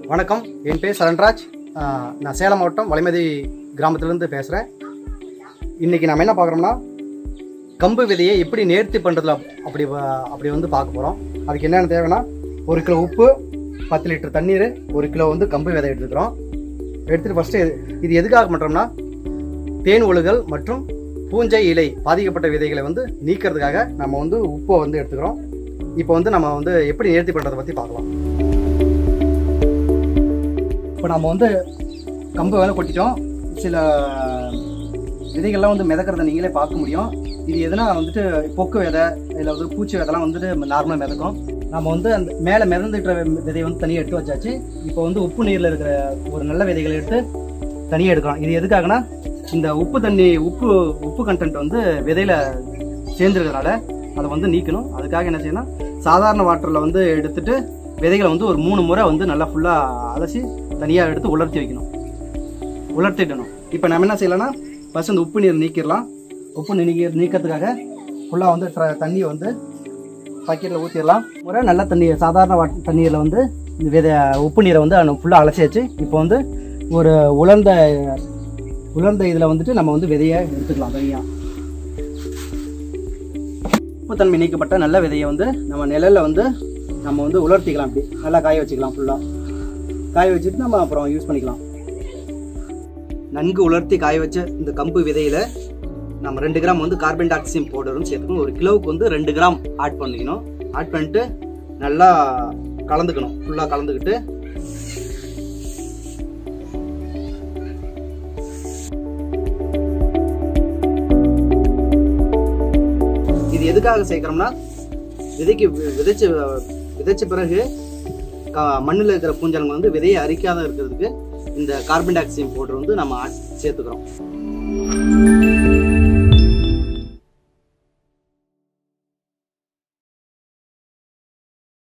வணக்கம் என் பேர் சரண்ராஜ் ஆஹ் நான் சேலம் மாவட்டம் வளைமதி கிராமத்திலேருந்து பேசுகிறேன் இன்றைக்கி நம்ம என்ன பார்க்குறோம்னா கம்பு விதையை எப்படி நேர்த்தி பண்ணுறதுல அப்படி வ- அப்படி வந்து பார்க்க போகிறோம் அதுக்கு என்னென்ன தேவைன்னா ஒரு கிலோ உப்பு பத்து லிட்டர் தண்ணீர் ஒரு கிலோ வந்து கம்பு விதை எடுத்துக்கிறோம் எடுத்துகிட்டு ஃபஸ்ட்டு இது எதுக்காக பண்ணுறோம்னா தேன் ஒழுகல் மற்றும் பூஞ்சை இலை பாதிக்கப்பட்ட விதைகளை வந்து நீக்கிறதுக்காக நம்ம வந்து உப்பை வந்து எடுத்துக்கிறோம் இப்போ வந்து நம்ம வந்து எப்படி நேர்த்தி பண்ணுறதை பற்றி பார்க்கலாம் இப்போ நம்ம வந்து கம்பு வேலை கொட்டிட்டோம் சில விதைகள்லாம் வந்து மிதக்கிறத நீங்களே பார்க்க முடியும் இது எதுனா வந்துட்டு பொக்கு விதை இல்லை வந்து பூச்சி விதைலாம் வந்துட்டு நார்மலாக மிதக்கும் நம்ம வந்து அந்த மேலே மிதந்துட்டு விதையை வந்து தனியாக எடுத்து வச்சாச்சு இப்போ வந்து உப்பு நீரில் இருக்கிற ஒரு நல்ல விதைகளை எடுத்து தனியாக எடுக்கலாம் இது எதுக்காகனா இந்த உப்பு தண்ணி உப்பு உப்பு கண்டென்ட் வந்து விதையில சேர்ந்துருக்கிறதுனால அதை வந்து நீக்கணும் அதுக்காக என்ன செய்யணும் சாதாரண வாட்டரில் வந்து எடுத்துட்டு விதைகளை வந்து ஒரு மூணு முறை வந்து நல்லா ஃபுல்லாக அலசி தனியாக எடுத்து உலர்த்தி வைக்கணும் உலர்த்திடணும் இப்போ நம்ம என்ன செய்யலாம்னா ஃபர்ஸ்ட் இந்த உப்பு நீர் நீக்கிடலாம் உப்பு நீக்க நீக்கிறதுக்காக ஃபுல்லாக வந்து ட்ர- தண்ணியை வந்து பக்கெட்டில் ஊற்றிடலாம் முறை நல்ல தண்ணி சாதாரண வாட் தண்ணீரில் வந்து இந்த விதை உப்பு நீரை வந்து ஃபுல்லாக அலசியாச்சு இப்போ வந்து ஒரு உலர்ந்த உலர்ந்த இதில் வந்துட்டு நம்ம வந்து விதையை எடுத்துக்கலாம் தனியாக உப்புத்தன்மை நீக்கப்பட்ட நல்ல விதையை வந்து நம்ம நிழல்ல வந்து நம்ம வந்து உலர்த்திக்கலாம் அப்படி நல்லா காய வச்சுக்கலாம் ஃபுல்லாக காய வச்சுட்டு நம்ம அப்புறம் யூஸ் பண்ணிக்கலாம் நன்கு உலர்த்தி காய வச்ச இந்த கம்பு விதையில நம்ம ரெண்டு கிராம் வந்து கார்பன் டை ஆக்சைடு பவுடரும் சேர்த்துக்கணும் ஒரு கிலோவுக்கு வந்து ரெண்டு கிராம் ஆட் பண்ணிக்கணும் ஆட் பண்ணிட்டு நல்லா கலந்துக்கணும் ஃபுல்லாக கலந்துக்கிட்டு இது எதுக்காக சேர்க்குறோம்னா விதைக்கு வி- விதைச்ச விதைச்ச பிறகு க- மண்ணுல இருக்கிற பூஞ்சலங்கள் வந்து விதையை அரிக்காத இருக்கிறதுக்கு இந்த கார்பன் டை ஆக்சைடு பவுடர் வந்து நம்ம ஆட்- சேர்த்துக்கிறோம்